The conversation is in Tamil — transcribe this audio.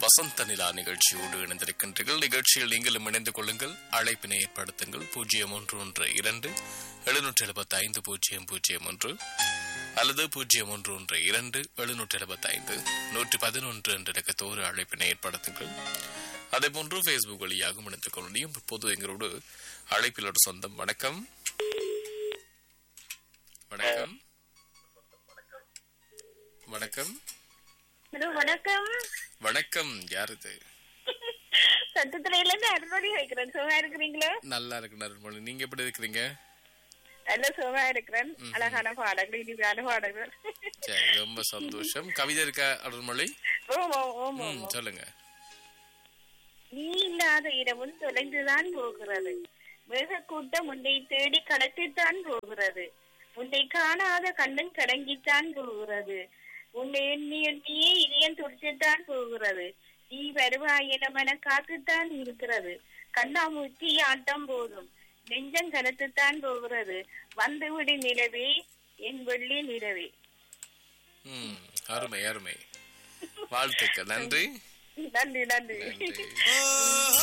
வசந்த நிலா நிகழ்ச்சியோடு இணைந்திருக்கின்றீர்கள் நிகழ்ச்சியில் நீங்களும் இணைந்து கொள்ளுங்கள் அழைப்பினை ஏற்படுத்துங்கள் பூஜ்ஜியம் ஒன்று ஒன்று இரண்டு எழுநூற்றி எழுபத்தி ஐந்து பூஜ்ஜியம் பூஜ்ஜியம் ஒன்று அல்லது பூஜ்ஜியம் ஒன்று ஒன்று இரண்டு எழுநூற்றி எழுபத்தி ஐந்து நூற்றி பதினொன்று என்ற இலக்கத்தோடு அழைப்பினை ஏற்படுத்துங்கள் அதேபோன்று ஃபேஸ்புக் வழியாகவும் இணைந்து கொள்ள முடியும் இப்போது எங்களோடு அழைப்பில் ஒரு சொந்தம் வணக்கம் வணக்கம் வணக்கம் ஹலோ வணக்கம் வணக்கம் யார் இது சட்டத்துறையில இருந்து அருள்மொழி வைக்கிறேன் சுகமா இருக்கிறீங்களா நல்லா இருக்கு நறுமொழி நீங்க எப்படி இருக்கிறீங்க நல்ல சுகமா இருக்கிறேன் அழகான பாடல்கள் இனிமையான பாடல்கள் சரி ரொம்ப சந்தோஷம் கவிதை இருக்கா அருள்மொழி ஓம் ஓம் ஓம் ஓம் ம், சொல்லுங்க நீ இல்லாத இரவும் தொலைந்துதான் போகிறது மேக கூட்டம் உன்னை தேடி கடத்தித்தான் போகிறது உன்னை காணாத கண்ணும் கடங்கித்தான் போகிறது உன்னை எண்ணி எண்ணியே இதயம் துடிச்சுத்தான் போகிறது நீ வருவாய் என மன காத்துத்தான் இருக்கிறது கண்ணாமூச்சி ஆட்டம் போதும் நெஞ்சம் கனத்துத்தான் போகிறது வந்துவிடு நிலவே என் வெள்ளி நிலவே ம் அருமை அருமை வாழ்த்துக்கள் நன்றி நன்றி நன்றி நன்றி